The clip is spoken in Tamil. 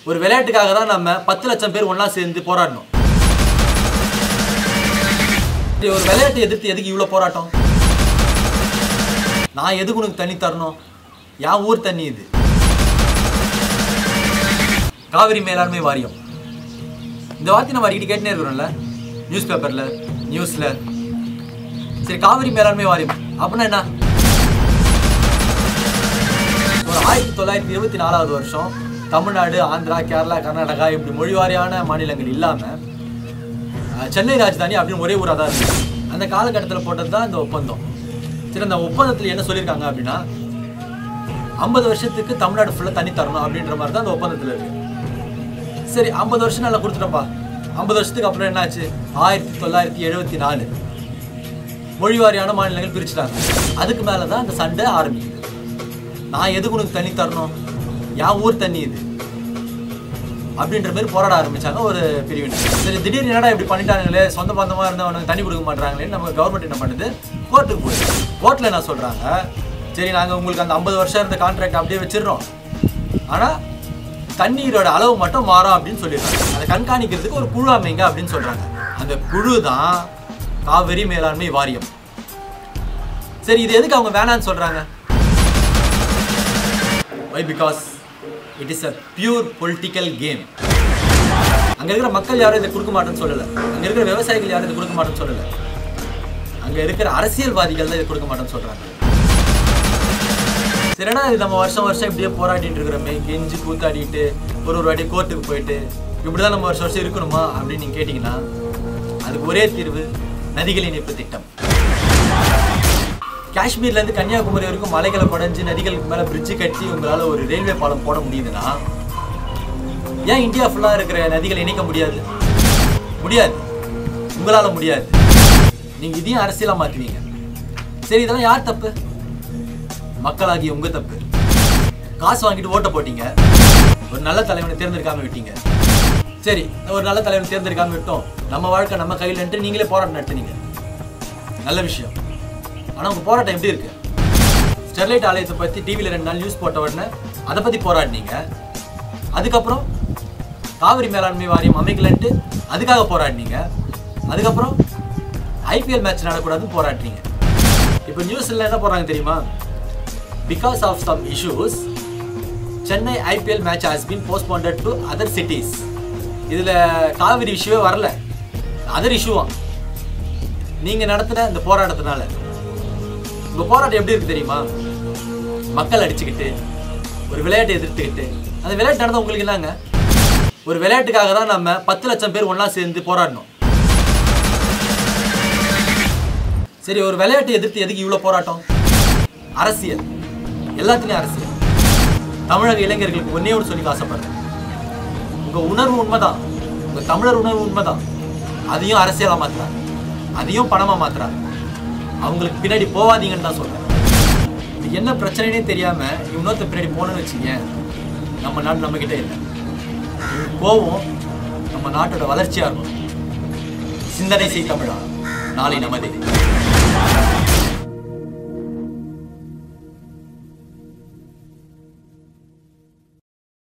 ஒரு விளையாட்டுக்காக தான் நம்ம பத்து லட்சம் பேர் ஒண்ணா சேர்ந்து போராடணும் சரி, ஒரு விளையாட்டை எதிர்த்து எதுக்கு இவ்வளோ போராட்டம் நான் எதுக்கு உனக்கு தண்ணி தரணும் என் ஊர் தண்ணி இது காவிரி மேலாண்மை வாரியம் இந்த வார்த்தை நம்ம அடிக்கடி கேட்டுனே இருக்கிறோம்ல நியூஸ் பேப்பர்ல நியூஸ்ல சரி காவிரி மேலாண்மை வாரியம் அப்படின்னா என்ன ஒரு ஆயிரத்தி தொள்ளாயிரத்தி இருபத்தி நாலாவது வருஷம் தமிழ்நாடு ஆந்திரா கேரளா கர்நாடகா இப்படி மொழிவாரியான மாநிலங்கள் இல்லாம அஹ், சென்னை ராஜதானி அப்படின்னு ஒரே ஊராக தான் இருக்கு அந்த காலகட்டத்தில் போட்டது தான் இந்த ஒப்பந்தம் சரி அந்த ஒப்பந்தத்தில் என்ன சொல்லியிருக்காங்க அப்படின்னா ஐம்பது வருஷத்துக்கு தமிழ்நாடு ஃபுல்லாக தண்ணி தரணும் அப்படின்ற மாதிரி தான் அந்த ஒப்பந்தத்தில் இருக்கு சரி ஐம்பது வருஷம் நல்லா கொடுத்துட்டோம்ப்பா ஐம்பது வருஷத்துக்கு அப்புறம் என்னாச்சு ஆயிரத்தி தொள்ளாயிரத்தி எழுபத்தி நாலு மொழிவாரியான மாநிலங்கள் பிரிச்சுட்டாங்க அதுக்கு மேலே தான் அந்த சண்டை ஆரம்பிக்குது நான் எதுக்கு உனக்கு தண்ணி தரணும் என் ஊர் தண்ணி இது அப்படின்ற மாதிரி போராட ஆரம்பிச்சாங்க ஒரு பிரிவினர் சரி திடீர்னு என்னடா இப்படி பண்ணிட்டாங்களே சொந்த பந்தமா இருந்தவனுக்கு தண்ணி கொடுக்க மாட்டாங்களே நம்ம கவர்மெண்ட் என்ன பண்ணுது கோர்ட்டுக்கு போயிடுது கோர்ட்டில் என்ன சொல்றாங்க சரி நாங்கள் உங்களுக்கு அந்த ஐம்பது வருஷம் இருந்த கான்ட்ராக்ட் அப்படியே வச்சிடுறோம் ஆனா தண்ணீரோட அளவு மட்டும் மாறும் அப்படின்னு சொல்லிடுறாங்க அதை கண்காணிக்கிறதுக்கு ஒரு குழு அமைங்க அப்படின்னு சொல்றாங்க அந்த குழு தான் காவிரி மேலாண்மை வாரியம் சரி இது எதுக்கு அவங்க வேணான்னு சொல்றாங்க why because it is a pure political game அங்க இருக்கிற மக்கள் யாரும் இதை கொடுக்க மாட்டேன்னு சொல்லல அங்க இருக்கிற விவசாயிகள் யாரும் இதை கொடுக்க மாட்டேன்னு சொல்லல அங்க இருக்கிற அரசியல்வாதிகள் தான் இதை கொடுக்க மாட்டேன்னு சொல்றாங்க சரினா இது நம்ம வருஷம் வருஷம் இப்படியே போராடிட்டு இருக்கிறோமே கெஞ்சி கூத்தாடிட்டு ஒரு ஒரு வாட்டி கோர்ட்டுக்கு போயிட்டு இப்படிதான் நம்ம வருஷம் வருஷம் இருக்கணுமா அப்படின்னு நீங்க கேட்டீங்கன்னா அதுக்கு ஒரே தீர்வு நதிகள் இணைப்பு திட்டம் காஷ்மீர்ல இருந்து கன்னியாகுமரி வரைக்கும் மலைகளை குடைஞ்சு நதிகளுக்கு மேல பிரிட்ஜு கட்டி உங்களால ஒரு ரயில்வே பாலம் போட முடியுதுன்னா ஏன் இந்தியா ஃபுல்லா இருக்கிற நதிகளை இணைக்க முடியாது முடியாது உங்களால முடியாது நீங்க இதையும் அரசியலா மாத்துவீங்க சரி இதெல்லாம் யார் தப்பு மக்களாகிய உங்க தப்பு காசு வாங்கிட்டு ஓட்ட போட்டீங்க ஒரு நல்ல தலைவனை தேர்ந்தெடுக்காம விட்டீங்க சரி ஒரு நல்ல தலைவனை தேர்ந்தெடுக்காம விட்டோம் நம்ம வாழ்க்கை நம்ம கையிலன்ட்டு நீங்களே போராட்டம் நடத்துனீங்க நல்ல விஷயம் ஆனா உங்க போராட்டம் எப்படி இருக்கு ஸ்டெர்லைட் ஆலயத்தை பத்தி டிவில ரெண்டு நாள் நியூஸ் போட்ட உடனே அதை பத்தி போராடினீங்க அதுக்கப்புறம் காவிரி மேலாண்மை வாரியம் அமைக்கலன்ட்டு அதுக்காக போராடினீங்க அதுக்கப்புறம் ஐபிஎல் மேட்ச் நடக்கூடாதுன்னு போராடினீங்க இப்போ நியூஸ்ல என்ன போடுறாங்க தெரியுமா because of some issues Chennai IPL match has been postponed to other cities இதுல காவிரி இஷ்யூவே வரல அதர் இஷ்யூவா நீங்க நடத்தின இந்த போராட்டத்தினால உங்க போராட்டம் எப்படி இருக்கு தெரியுமா மக்கள் அடிச்சுக்கிட்டு ஒரு விளையாட்டை எதிர்த்துக்கிட்டு அந்த விளையாட்டு நடந்தா உங்களுக்கு என்னங்க ஒரு விளையாட்டுக்காக தான் நம்ம பத்து லட்சம் பேர் ஒண்ணா சேர்ந்து போராடணும் சரி ஒரு விளையாட்டை எதிர்த்து எதுக்கு இவ்வளவு போராட்டம் அரசியல் எல்லாத்துலயும் அரசியல் தமிழக இளைஞர்களுக்கு ஒன்னே ஒன்று சொல்லி ஆசைப்படுறேன் உங்க உணர்வு உண்மைதான் உங்க தமிழர் உணர்வு உண்மைதான் அதையும் அரசியலா மாத்துறாங்க அதையும் பணமா மாத்துறாங்க அவங்களுக்கு பின்னாடி போவாதீங்கன்னு தான் சொல்றேன் இது என்ன பிரச்சனைனே தெரியாம இன்னொருத்த பின்னாடி போனோம்னு வச்சுங்க நம்ம நாடு நம்ம கிட்ட இல்லை இது கோவம் நம்ம நாட்டோட வளர்ச்சியா இருக்கும் சிந்தனை செய் தமிழா நாளை நமதே